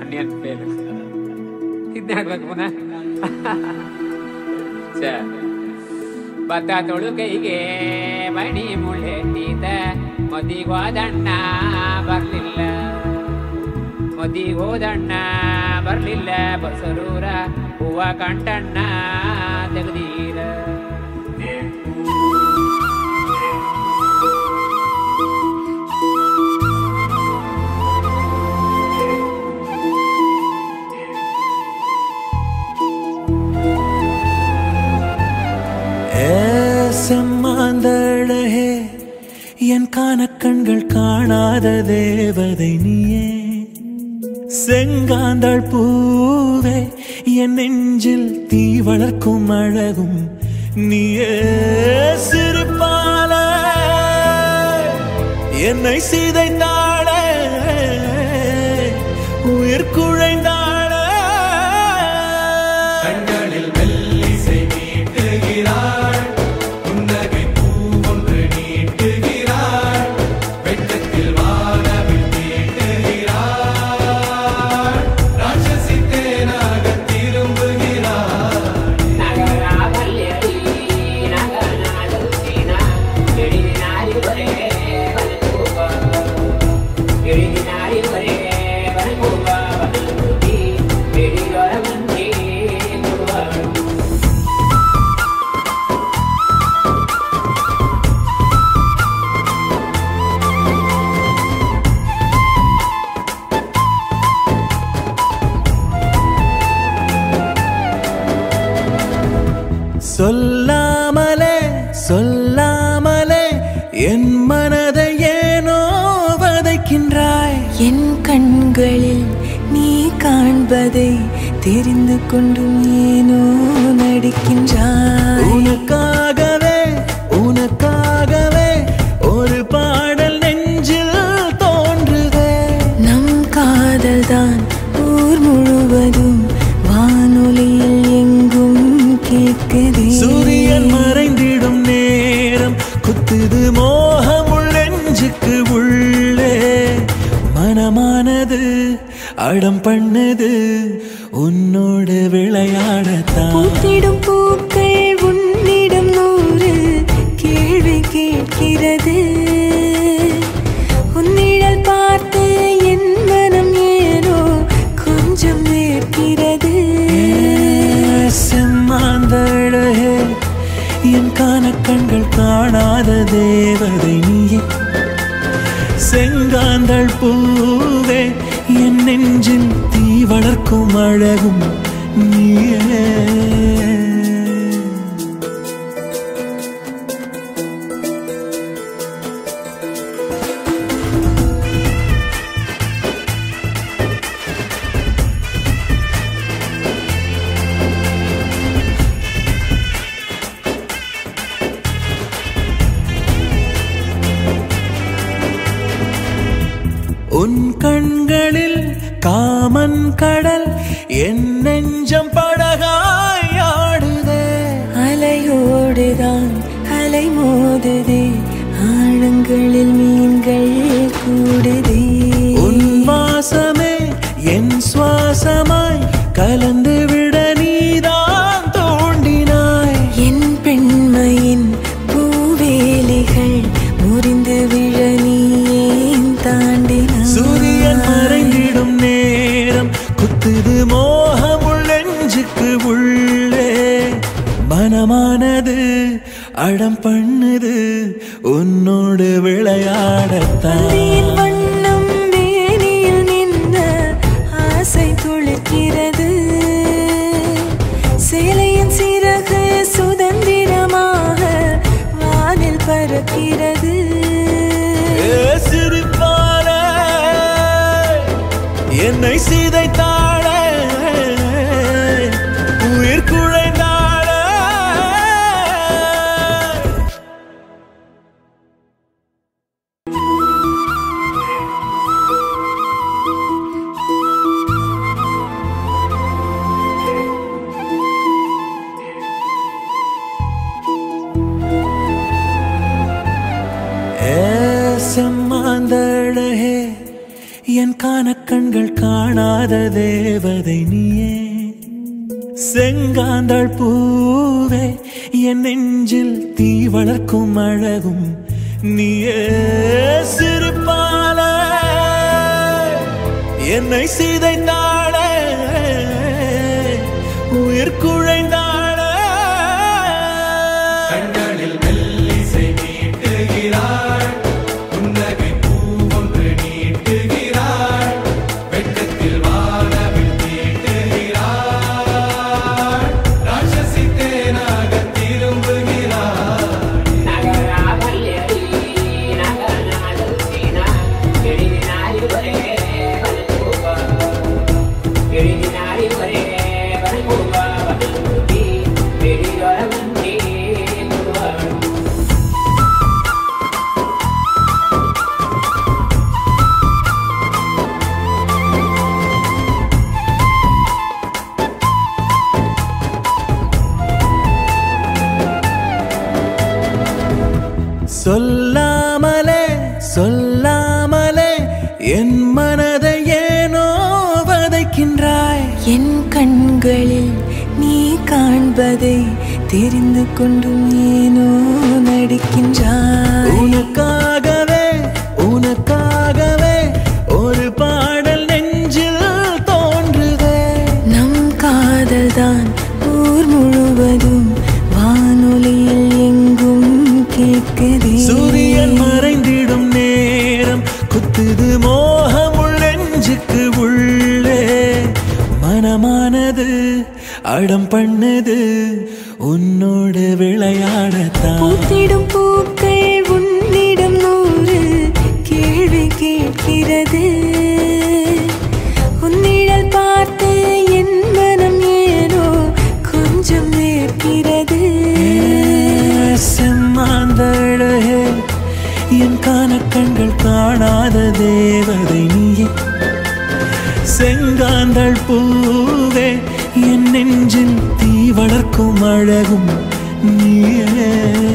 ಪುಣ್ಯನ್ fail ಇದನ್ನ ಹೇಳ್ಬೇಕು ಪುನಃ ಛೆ. ಭತ್ತ ತೊಳುಕೈಗೆ ಮಣಿ ಮುಳ್ಳೆಟ್ಟಿದ ಮದಿಗೋದಣ್ಣ ಬರ್ಲಿಲ್ಲ ಮದಿಗೋದಣ್ಣ ಬರ್ಲಿಲ್ಲ ಬಸರೂರ ಹೂವ ಕಂಟಣ್ಣ ತೆಗ್ದೀರ செம்மாந்தழகே என் காணக்கண்கள் காணாத தேவதை நீயே செங்காந்தள் பூவே என் நெஞ்சில் தீ வளர்க்கும் அழகும் நீயே சிரிப்பால என்னை சிதைந்தாளே உயிர் குழைந்தாளே கண்களில் மெல்லிசை நீட்டுகிறாள் புன்னகை பூ ஒன்று நீட்டுகிறாள் வெட்டத்தில் வானவில் நீட்டுகிறாள் ராட்சசி தேனாக திரும்புகிறாள் சொல்லாமலே சொல்லாமலே என் மனதை ஏனோ வதைக்கின்றாய் என் கண்களில் நீ காண்பதை தெரிந்து கொண்டும் ஏனோ நடிக்கின்றாய் உனக்காகவே உனக்காகவே ஒரு பாடல் நெஞ்சில் தோன்றுதே நம் காதல்தான் ஊர் முழுவதும் வானொலியில் எங்கும் கேட்குதே சூரியன் மறைந்திடும் நேரம் குத்துது மோகம் உள்ளெஞ்சுக்கு உள்ளே மனமானது அடம் பண்ணுது உன்னோடு விளையாடத்தான் பூத்திடும் பூக்கள் உன்னிடம் நூறு கேள்வி கேட்கிறது உன்னிடல் பார்த்து என் மனம் ஏனோ கொஞ்சம் வேர்க்கிறது செம்மாந்தழகே என் காணக்கண்கள் காணாத தேவதை நீயே செங்காந்தள் பூவே என் நெஞ்சில் தீ வளர்க்கும் அழகும் நீயே உன் கண்களில் காமன் கடல் என் நெஞ்சம் படகாய் ஆடுதே அலையோடுதான் அலை மோதுதே ஆழங்களில் மீன்கள் கூடுதே உன் வாசமே என் சுவாசமாய் கலந்து விட நீதான் தோண்டினாய் என் பெண்மையின் பூவேலிகள் முறிந்து விழ நீ ஏன் தாண்டினாய் சூரியன் மறைந்திடும் நேரம் குத்துது மோகம் உள்ளெஞ்சுக்கு உள்ளே மனமானது அடம் பண்ணுது உன்னோடு விளையாடத்தான் என் வண்ணம் வேலியில் நின்ற ஆசை துளிர்க்கிறது சேலையின் சிறகு சுதந்திரமாக வானில் பறக்கிறது ஏ சிரிப்பாலே என்னை சிதைத்தாளே உயிர் குழைந்தாளே ஏ செம்மாந்தழகே என் காணக்கண்கள் கண்கள் காணாத தேவதை நீயே செங்காந்தாள் பூவே என் நெஞ்சில் தீ வளர்க்கும் அழகும் நீயே சிரிப்பால என்னை சிதைந்தாட உயிர் குழைந்தாட கண்களில் மெல்லிசை நீட்டுகிறாள் புன்னகை பூ ஒன்று நீட்டுகிறாள் வெட்கத்தில் வானவில் தீட்டுகிறாள் ராட்சசி தேனாக திரும்புகிறாள் நகராமல்யடி நகரநாதல்சினா எழினாரி ஒரே வனபூவா எழினாரி ஒரே வனபூவா வனபூவி எழிலொரமன்றி குருவாடும் சொல்லாமலே சொல்லாமலே என் மனதை ஏனோ வதைக்கின்றாய் என் கண்களில் நீ காண்பதை தெரிந்து கொண்டும் ஏனோ நடிக்கின்றாய் உனக்காகவே உனக்காகவே ஒரு பாடல் நெஞ்சில் தோன்றுதே நம் காதல்தான் ஊர் முழுவதும் வானொலியில் எங்கும் கேட்குதே சூரியன் மறைந்திடும் நேரம் குத்துது மோகம் உள்ளெஞ்சுக்கு உள்ளே மனமானது அடம் பண்ணது உன்னோடு விளையாடத்தான் பூத்திடும் பூக்கள் உன்னிடம் நூறு கேள்வி கேட்கிறது உன்னிடல் பார்த்து என் மனம் ஏனோ கொஞ்சம் நேர்க்கிறது செம்மாந்தழகே என் காணக்கண்கள் காணாத தேவதை நீயே செங்காந்தள் பூவே என் நெஞ்சில் தீ வளர்க்கும் அழகும் நீயே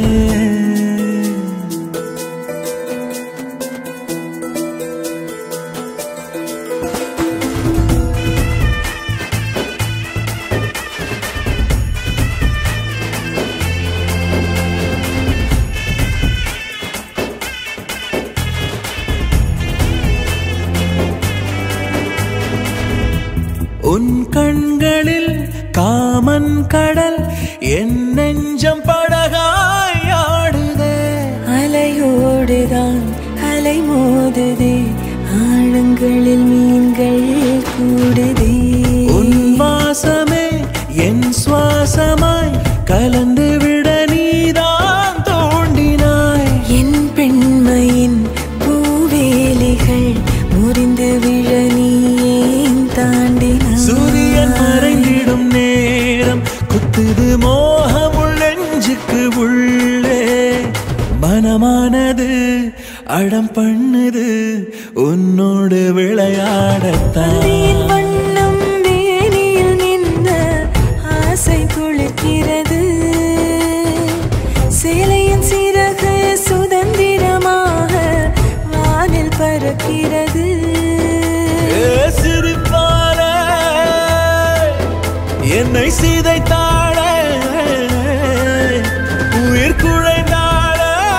உன் கண்களில் காமன் கடல் என் நெஞ்சம் படகாய் ஆடுதே அலையோடுதான் அலை மோதுதே ஆழங்களில் மீன்கள் கூடுதே உன் வாசமே என் சுவாசமாய் கலந்து விட நீதான் தோண்டினாய் என் பெண்மையின் பூவேலிகள் முறிந்து விழ நீ ஏன் தாண்டினாய் சூரியன் மறைந்திடும் நேரம் குத்துது மோகம் உள்ளெஞ்சுக்கு உள்ளே மனமானது அடம் பண்ணுது உன்னோடு விளையாடத்தான் அந்தியின் வண்ணம் வேலியில் நின்ற ஆசை குளிக்கிறது சேலையின் சிறகு சுதந்திரமாக வானில் பறக்கிறது ஏ சிரிப்பால என்னை சிதைத்தாட உயிர் குழைந்தாட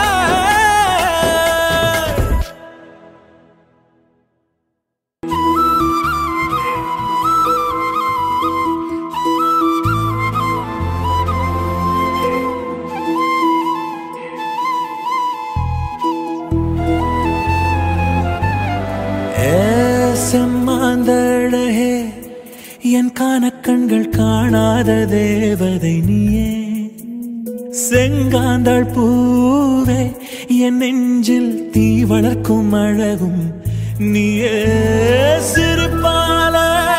ஏ செம்மாந்தழகே என் காணக்கண்கள் காணாத தேவதை நீயே செங்காந்தாள் பூவே என் நெஞ்சில் தீ வளர்க்கும் அழகும் நீயே சிரிப்பால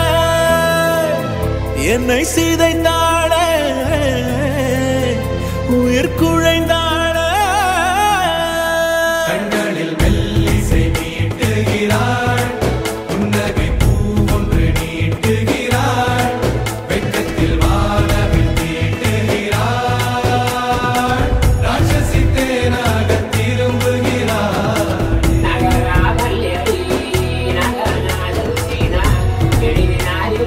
என்னை சிதைந்தாட உயிர் குழைந்தாட கண்களில் மெல்லிசை நீட்டுகிறாள் புன்னகை பூ ஒன்று நீட்டுகிறாள் வெட்கத்தில் வானவில் தீட்டுகிறாள் ராட்சசி தேனாக திரும்புகிறாள் நகராமல்யடி நகரநாதல்சினா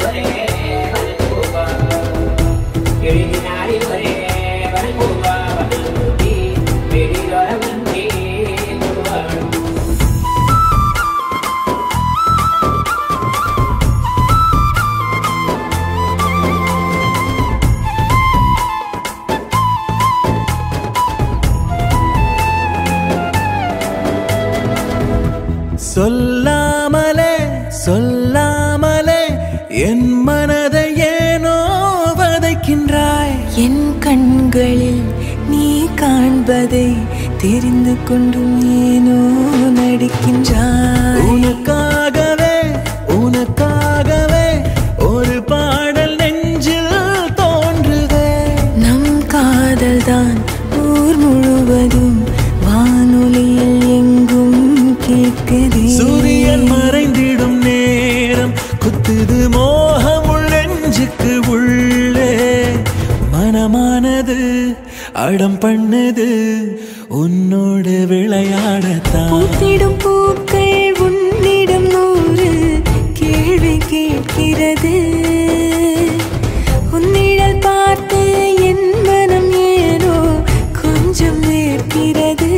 சொல்லாமலே சொல்லாமலே என் மனதை ஏனோ வதைக்கின்றாய் என் கண்களில் நீ காண்பதை தெரிந்து கொண்டும் ஏனோ நடிக்கின்றாய் உனக்காகவே உனக்காகவே ஒரு பாடல் நெஞ்சில் தோன்றுதே நம் காதல்தான் ஊர் முழுவதும் வானொலியில் எங்கும் கேட்குதே சூரியன் மறைந்திடும் நேரம் குத்துது மோகம் உள்ளெஞ்சுக்கு உள்ளே மனமானது அடம் பண்ணுது உன்னோடு விளையாடத்தான் பூத்திடும் பூக்கள் உன்னிடம் நூறு கேள்வி கேட்கிறது உன்னிடல் பார்த்து என் மனம் ஏனோ கொஞ்சம் நேர்க்கிறது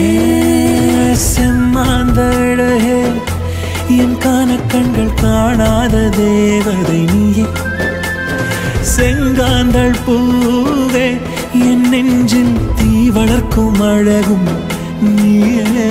செம்மாந்தழகே என் காண கண்கள் காணாத தேவதை நீயே செங்காந்தள் பூவே என் நெஞ்சில் தீ வளர்க்கும் அழகும் நீயே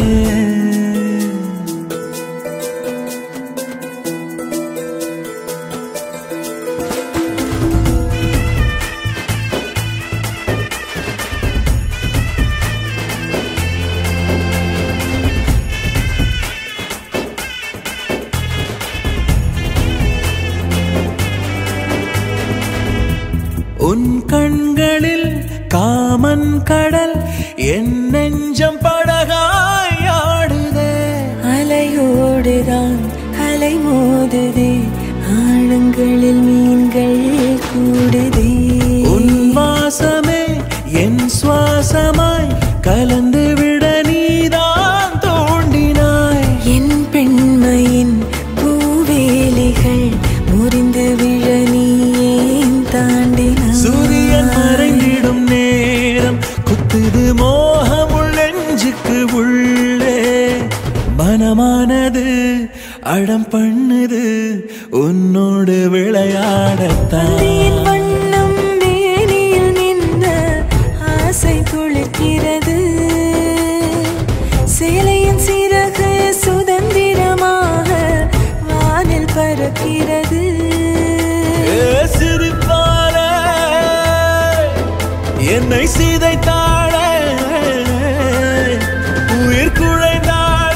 உன் கண்களில் காமன் கடல் என் நெஞ்சம் படகாய் ஆடுதே அலையோடுதான் அலை மோதுதே ஆழங்களில் மீன்கள் கூடுதே உன் வாசமே என் சுவாசமாய் கலந்து விட நீதான் தோண்டினாய் என் பெண்மையின் பூவேலிகள் முறிந்து விழ நீ ஏன் தாண்டினாய் சூரியன் மறைந்திடும் நேரம் குத்துது மோகம் உள்ளெஞ்சுக்கு உள்ளே மனமானது அடம் பண்ணுது உன்னோடு விளையாடத்தான் அந்தியின் வண்ணம் வேலியில் நின்ற ஆசை துளிர்க்கிறது சேலையின் சிறகு சுதந்திரமாக வானில் பறக்கிறது ஏ சிரிப்பாலே என்னை சீதைத்தாள உயிர் குழைந்தாள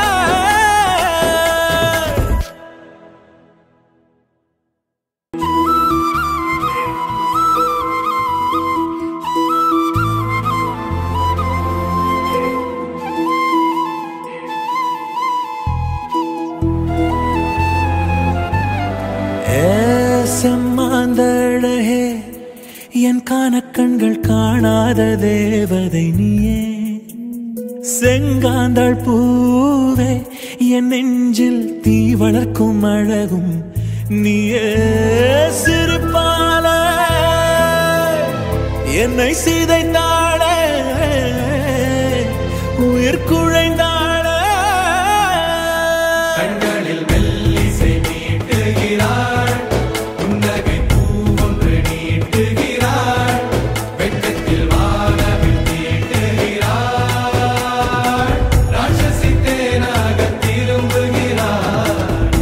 ஏ செம்மாந்தழகே என் காணக்கண்கள் காணாத தேவதை நீயே செங்காந்தள் பூவே என் நெஞ்சில் தீ வளர்க்கும் அழகும் நீயே சிரிப்பால என்னை சீதைந்தாள உயிர் குழைந்தாள கண்களில் மெல்லிசை மீட்டுகிறாள் புன்னகை பூவொன்று நீட்டுகிறாள் வெட்கத்தில் வானவில் தீட்டுகிறாள் ராட்சசி தேனாக திரும்புகிறாள்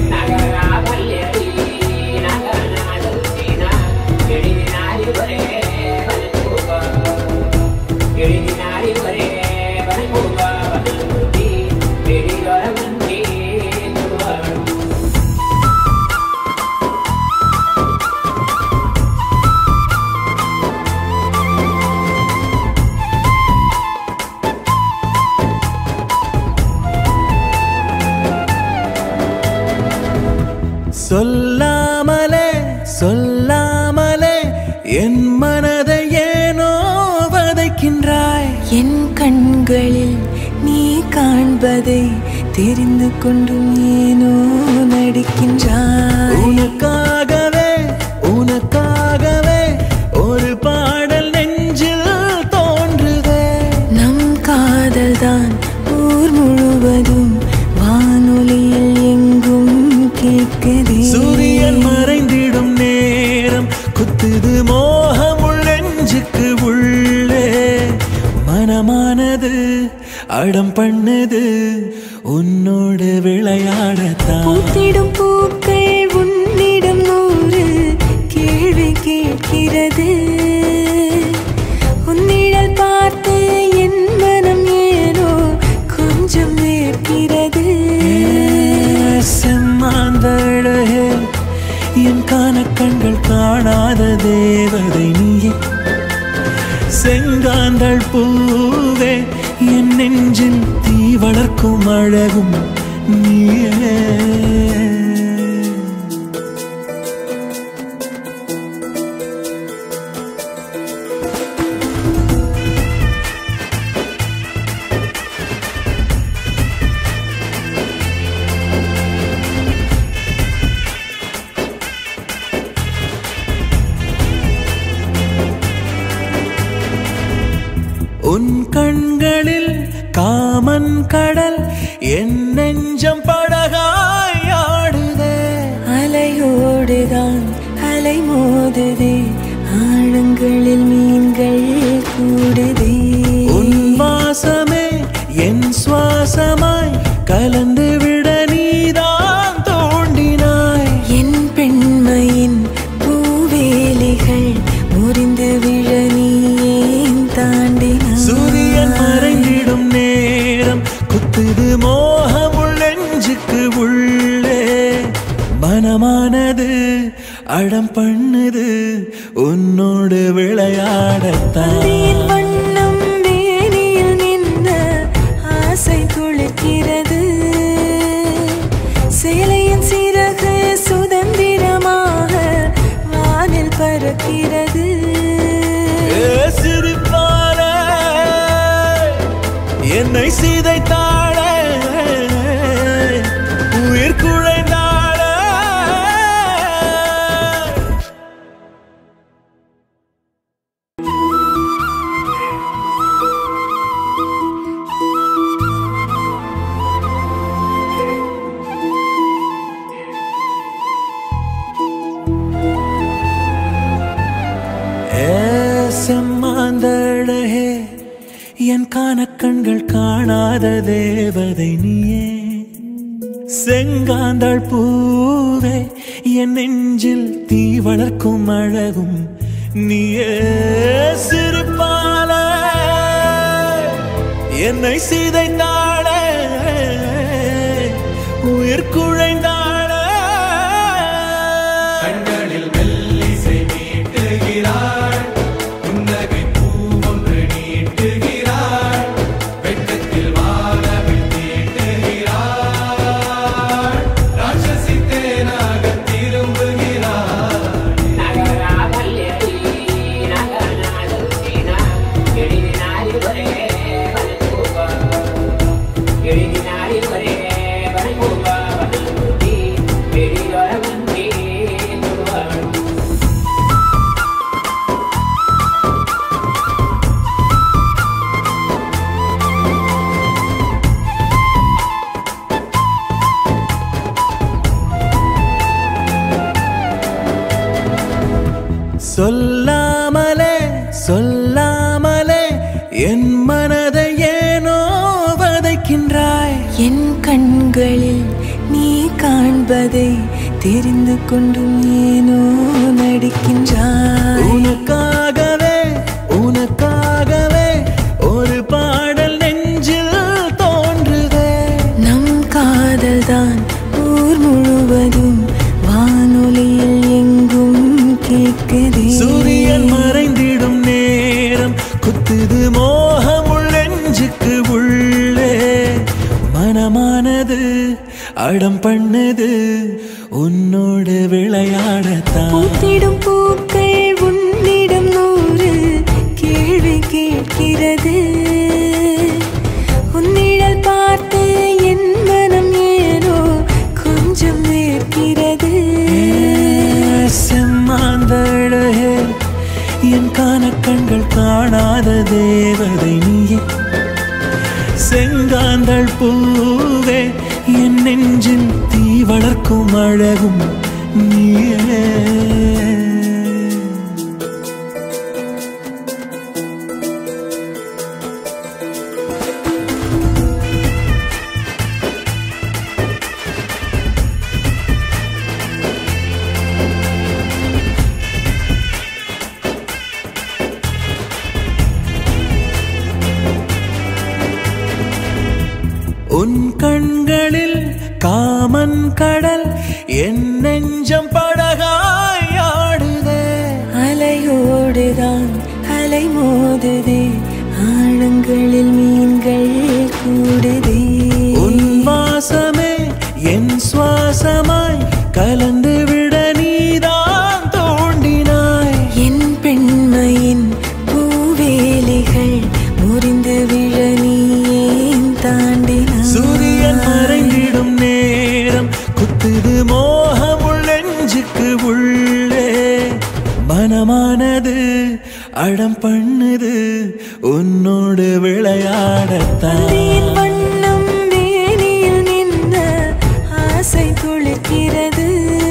சொல்லாமலே சொல்லாமலே என் மனதை ஏனோ வதைக்கின்றாய் என் கண்களில் நீ காண்பதை தெரிந்து கொண்டும் ஏனோ நடிக்கின்றாய் உனக்காக அடம் பண்ணுது உன்னோடு விளையாடத்தான் பூத்திடும் பூக்கள் உன்னிடம் நூறு கேள்வி கேட்கிறது உன்னிழல் பார்த்து என் மனம் ஏனோ கொஞ்சம் வேர்க்கிறது செம்மாந்தழகே என் காண கண்கள் காணாத தேவதை நீயே செங்காந்தள் பூவே என் நெஞ்சில் தீ வளர்க்கும் அழகும் நீயே உன் கண்களில் காமன் கடல் என் நெஞ்சம் படகாய் ஆடுதே அலையோடுதான் அலை மோதுதே ஆழங்களில் மீன்கள் கூடுதே உன் வாசமே என் சுவாசமாய் கலந்து விட நீதான் தோண்டினாய் என் பெண்மையின் பூவேலிகள் முறிந்து விழ நீ ஏன் தாண்டினாய் சூரியன் மறைந்திடும் நேரம் குத்துது மோகம் உள்ளெஞ்சுக்கு உள்ளே மனமானது அடம் பண்ணுது உன்னோடு விளையாடத்தான் அந்தியின் வண்ணம் வேலியில் நின்ற ஆசை துளிர்க்கிறது சேலையின் சிறகு சுதந்திரமாக வானில் பறக்கிறது ஏ சிரிப்பாலே என்னை சீதைத்தாள உயிர் குழைந்தாள ஏ செம்மாந்தழகே என் காண கண்கள் காணாத தேவதை நீயே செங்காந்தாள் பூவே என் நெஞ்சில் தீ வளர்க்கும் அழகும் நீயே சிரிப்பால என்னை சீதைந்தாள உயிர் குழைந்தாள கண்களில் மெல்லிசை மீட்டுகிறாள் புன்னகை பூவொன்று நீட்டுகிறாள் வெட்கத்தில் வானவில் தீட்டுகிறாள் ராட்சசி தேனாக திரும்புகிறாள் ನಗರಾಭಲ್ಯರಿ ನಗನಾಡುತ್ತಿನ ಎಡಿದಿನಾರಿವರೆ ಬನಕೂಪ ಎಡಿದಿನಾರಿವರೆ ಬನಕೂಪ ಬನಕೂತಿ ಎಡಿದೊರಗುಂದಿ ತುಳುವಾಡು சொல்லாமலே சொல்லாமலே என் மனதை ஏனோ வதைக்கின்றாய் என் கண்களில் நீ காண்பதை தெரிந்து கொண்டும் ஏனோ நடிக்கின்றாய் உனக்காகவே உனக்காகவே ஒரு பாடல் நெஞ்சில் தோன்றுதே நம் காதல்தான் ஊர் முழுவதும் வானொலியில் எங்கும் கேட்குதே சூரியன் மறைந்திடும் நேரம் குத்துது மோகம் உள்ளெஞ்சுக்கு உள்ளே மனமானது அடம் பண்ணுது உன்னோடு விளையாடத்தான் பூத்திடும் பூக்கள் உன்னிடம் நூறு கேள்வி கேட்கிறது உன்னிழல் பார்த்து என் மனம் ஏனோ கொஞ்சம் வேர்க்கிறது செம்மாந்தழகே என் காண கண்கள் காணாத தேவதை நீயே செங்காந்தள் பூவே என் நெஞ்சில் தீ வளர்க்கும் அழகும் நீயே நெஞ்சம் படகாய் ஆடுதே அலையோடுதான் அலை மோதுதே ஆழங்களில் மீன்கள் கூடுதே உன் வாசமே என் சுவாசமாய் கலந்து விட நீதான் தோண்டினாய் என் பெண்மையின் பூவேலிகள் முறிந்து விழ நீ ஏன் தாண்டினாய் சூரியன் மறைந்திடும் நேரம் குத்துது மோகம் நெஞ்சுக்கு உள்ளே மனமானது அடம் பண்ணுது உன்னோடு விளையாடத்தான் அந்தியின் வண்ணம் வேலியில் நின்ற ஆசை துளிர்க்கிறது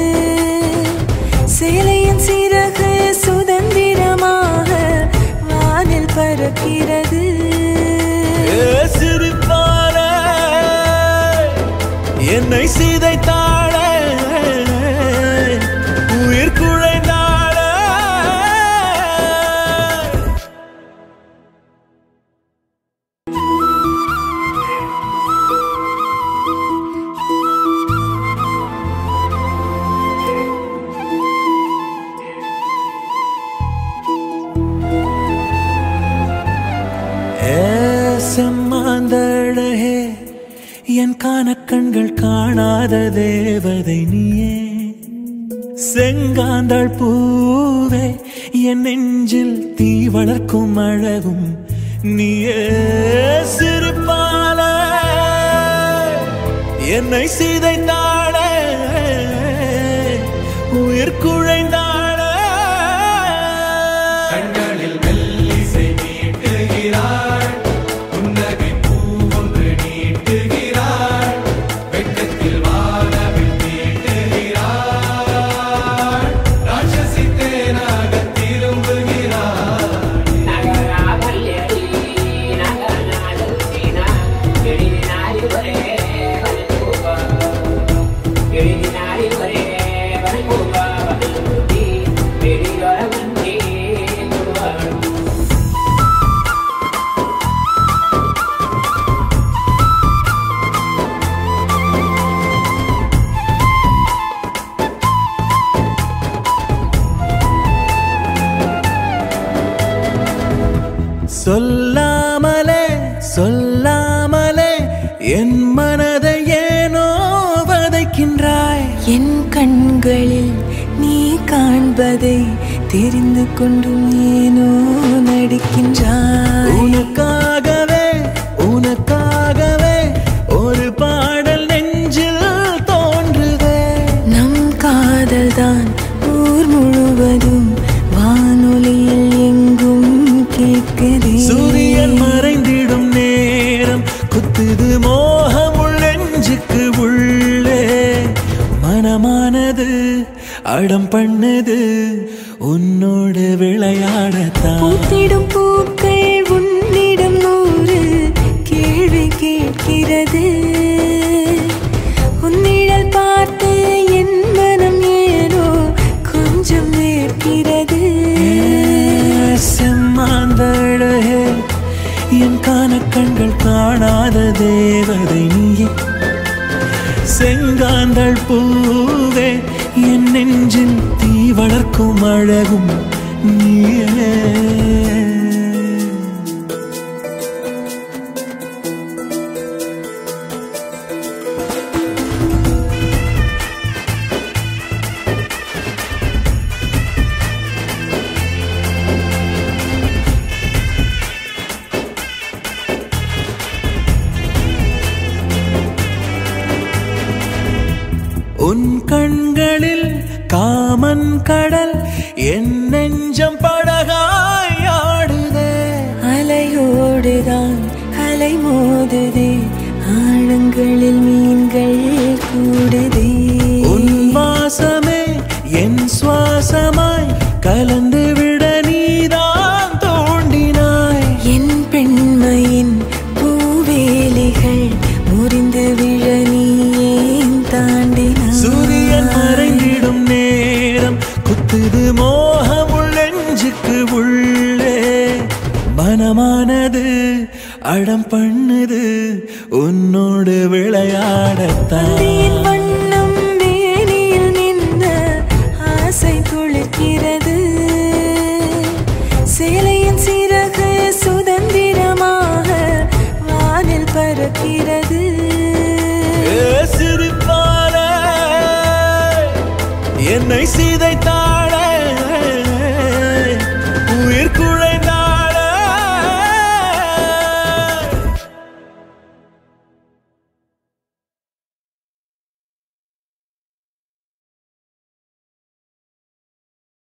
சேலையின் சிறகு சுதந்திரமாக வானில் பறக்கிறது ஏ சிரிப்பால என்னை சிதைத்தாள உயிர் குழைந்தாள ஏ செம்மாந்தழகே என் காணக்கண்கள் காணாத தேவதை நீயே செங்காந்தாள் பூவே என் நெஞ்சில் தீ வளர்க்கும் அழகும் நீயே சிரிப்பால என்னை சிதைந்தாள உயிர் குழைந்தாள கண்களில் மெல்லிசை மீட்டுகிறாள் புன்னகை பூவொன்று நீட்டுகிறாள் வெட்கத்தில் வானவில் தீட்டுகிறாள் ராட்சசி தேனாக திரும்புகிறாள் நகராவல்யடி நகநாடுசினா எழினாரி ஒரே வனக்கூபா எழினாரி ஒரே வனக்கூபா வனக்கூபி வெளியொரவந்தே துருவாடும் சொல்லாமலே சொல்லாமலே என் மனதை ஏனோ வதைக்கின்றாய் என் கண்களில் நீ காண்பதை தெரிந்து கொண்டும் ஏனோ நடிக்கின்றாய் உனக்காகவே உனக்காகவே ஒரு பாடல் நெஞ்சில் தோன்றுதே நம் காதல்தான் ஊர் முழுவதும் வானொலியில் எங்கும் கேட்குதே சூரியன் மறைந்திடும் நேரம் குத்துது மோகம் நெஞ்சுக்கு உள்ளே மனமானது அடம் பண்ணுது உன்னோடு விளையாடத்தான் பூத்திடும் பூக்கள் உன்னிடம் நூறு கேள்வி கேட்கிறது உன்னிழல் பார்த்து என் மனம் ஏனோ கொஞ்சம் நேர்க்கிறது செம்மாந்தழகே என் காணக்கண்கள் காணாத தேவதை நீயே செங்காந்தள் பூவே என் நெஞ்சில் தீ வளர்க்கும் அழகும் நீயே உன் கண்களில் காமன் கடல் என் நெஞ்சம் படகாய் ஆடுதே அலையோடுதான் அலை மோதுதே ஆழங்களில் மீன்கள் கூடுதே உன் வாசமே என் சுவாசமாய் கலந்து விட நீதான் தோண்டினாய் என் பெண்மையின் பூவேலிகள் முறிந்து விழ நீ ஏன் தாண்டினாய் சூரியன் மறைந்திடும் நேரம் குத்துது மோகம் நெஞ்சுக்கு உள்ளே மனமானது அடம் பண்ணுது உன்னோடு விளையாடத்தான் அந்தியின் வண்ணம் வேலியில் நின்ற என்னை சிதைத்தாய்